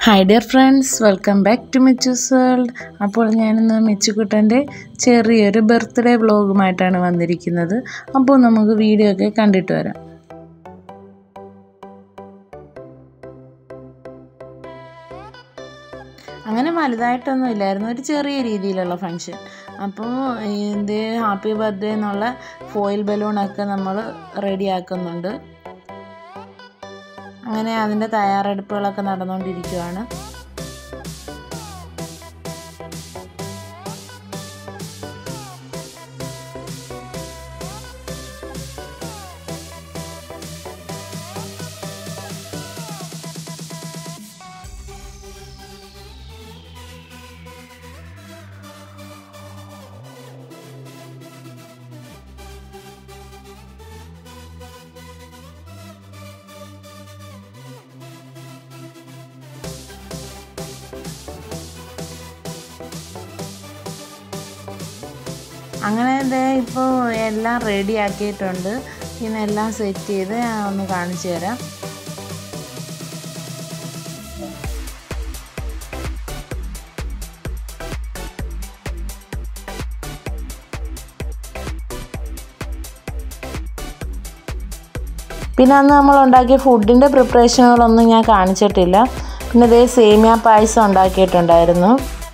hi dear friends welcome back to Michu's world അപ്പോൾ ഞാനിന്ന് മിച്ചുക്കുട്ടൻ്റെ ചെറിയൊരു ബർത്ത്ഡേ വ്ളോഗുമായിട്ടാണ് വന്നിരിക്കുന്നത് അപ്പോൾ നമുക്ക് വീഡിയോ ഒക്കെ കണ്ടിട്ട് വരാം അങ്ങനെ വലുതായിട്ടൊന്നും ഇല്ലായിരുന്നു ഒരു ചെറിയ രീതിയിലുള്ള ഫങ്ഷൻ അപ്പോൾ ഇത് ഹാപ്പി ബർത്ത്ഡേ എന്നുള്ള ഫോയിൽ ബലൂണൊക്കെ നമ്മൾ റെഡിയാക്കുന്നുണ്ട് അങ്ങനെ അതിൻ്റെ തയ്യാറെടുപ്പുകളൊക്കെ നടന്നുകൊണ്ടിരിക്കുകയാണ് അങ്ങനെ ഇതേ ഇപ്പോൾ എല്ലാം റെഡി ആക്കിയിട്ടുണ്ട് പിന്നെ എല്ലാം സെറ്റ് ചെയ്ത് ഞാൻ ഒന്ന് കാണിച്ചു തരാം പിന്നെ അന്ന് നമ്മൾ ഉണ്ടാക്കിയ ഫുഡിൻ്റെ പ്രിപ്പറേഷനുകളൊന്നും ഞാൻ കാണിച്ചിട്ടില്ല പിന്നെ ഇതേ സേമിയ പായസം ഉണ്ടാക്കിയിട്ടുണ്ടായിരുന്നു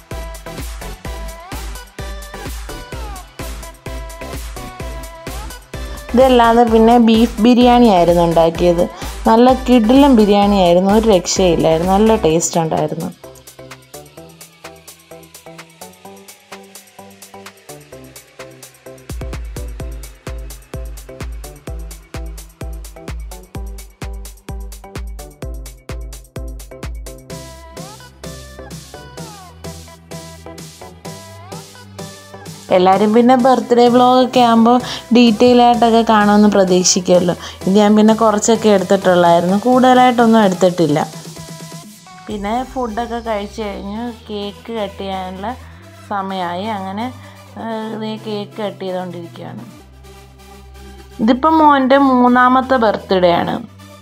ഇതല്ലാതെ പിന്നെ ബീഫ് ബിരിയാണി ആയിരുന്നു ഉണ്ടാക്കിയത് നല്ല കിഡിലും ബിരിയാണി ആയിരുന്നു ഒരു രക്ഷയില്ലായിരുന്നു നല്ല ടേസ്റ്റ് ഉണ്ടായിരുന്നു എല്ലാവരും പിന്നെ ബർത്ത്ഡേ വ്ളോഗൊക്കെ ആകുമ്പോൾ ഡീറ്റെയിൽ ആയിട്ടൊക്കെ കാണുമെന്ന് പ്രതീക്ഷിക്കുമല്ലോ ഇത് ഞാൻ പിന്നെ കുറച്ചൊക്കെ എടുത്തിട്ടുള്ളായിരുന്നു കൂടുതലായിട്ടൊന്നും എടുത്തിട്ടില്ല പിന്നെ ഫുഡൊക്കെ കഴിച്ച് കഴിഞ്ഞ് കേക്ക് കട്ട് ചെയ്യാനുള്ള സമയമായി അങ്ങനെ കേക്ക് കട്ട് ചെയ്തുകൊണ്ടിരിക്കുകയാണ് ഇതിപ്പം മോൻ്റെ മൂന്നാമത്തെ ബർത്ത്ഡേ ആണ്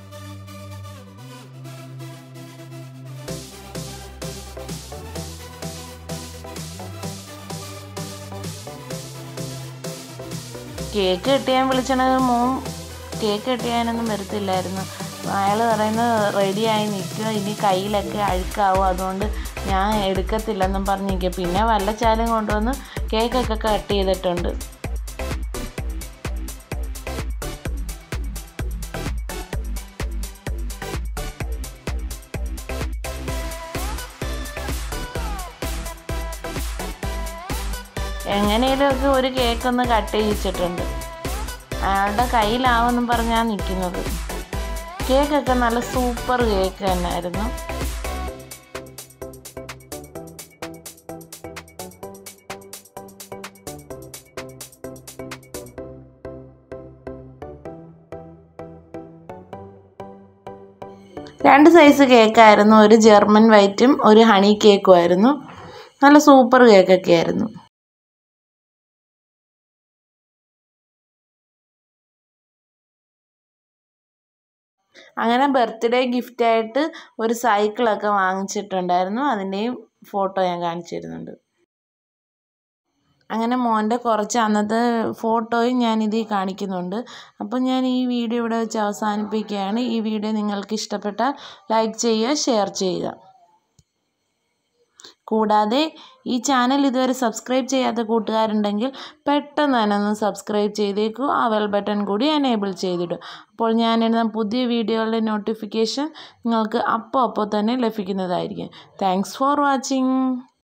കേക്ക് കെട്ടിയാൻ വിളിച്ചത് മോൻ കേക്ക് കെട്ടിയാനൊന്നും വരത്തില്ലായിരുന്നു അയാൾ പറയുന്നത് റെഡിയായി നിൽക്കുക ഇനി കയ്യിലൊക്കെ അഴുക്കാവും അതുകൊണ്ട് ഞാൻ എടുക്കത്തില്ലെന്നും പറഞ്ഞ് നിൽക്കുക പിന്നെ വല്ല ചാലും കൊണ്ടുവന്ന് കേക്കൊക്കെ കട്ട് ചെയ്തിട്ടുണ്ട് എങ്ങനെയൊക്കെ ഒരു കേക്കൊന്ന് കട്ട് ചെയ്യിച്ചിട്ടുണ്ട് അയാളുടെ കയ്യിലാവെന്നും പറഞ്ഞാണ് നിൽക്കുന്നത് കേക്കൊക്കെ നല്ല സൂപ്പർ കേക്ക് തന്നെയായിരുന്നു രണ്ട് സൈസ് കേക്കായിരുന്നു ഒരു ജർമ്മൻ വൈറ്റും ഒരു ഹണി കേക്കും ആയിരുന്നു നല്ല സൂപ്പർ കേക്കൊക്കെ ആയിരുന്നു അങ്ങനെ ബർത്ത്ഡേ ഗിഫ്റ്റായിട്ട് ഒരു സൈക്കിളൊക്കെ വാങ്ങിച്ചിട്ടുണ്ടായിരുന്നു അതിൻ്റെയും ഫോട്ടോ ഞാൻ കാണിച്ചു തരുന്നുണ്ട് അങ്ങനെ മോൻ്റെ കുറച്ച് അന്നത്തെ ഫോട്ടോയും ഞാൻ ഇതിൽ കാണിക്കുന്നുണ്ട് അപ്പം ഞാൻ ഈ വീഡിയോ ഇവിടെ വെച്ച് അവസാനിപ്പിക്കുകയാണ് ഈ വീഡിയോ നിങ്ങൾക്ക് ഇഷ്ടപ്പെട്ടാൽ ലൈക്ക് ചെയ്യുക ഷെയർ ചെയ്യുക കൂടാതെ ഈ ചാനൽ ഇതുവരെ സബ്സ്ക്രൈബ് ചെയ്യാത്ത കൂട്ടുകാരുണ്ടെങ്കിൽ പെട്ടെന്ന് തന്നെ ഒന്ന് സബ്സ്ക്രൈബ് ചെയ്തേക്കൂ ആ വെൽ ബട്ടൺ കൂടി എനേബിൾ ചെയ്തിടും അപ്പോൾ ഞാൻ ഇടുന്ന പുതിയ വീഡിയോകളുടെ നോട്ടിഫിക്കേഷൻ നിങ്ങൾക്ക് അപ്പോൾ അപ്പോൾ തന്നെ ലഭിക്കുന്നതായിരിക്കും താങ്ക്സ് ഫോർ വാച്ചിങ്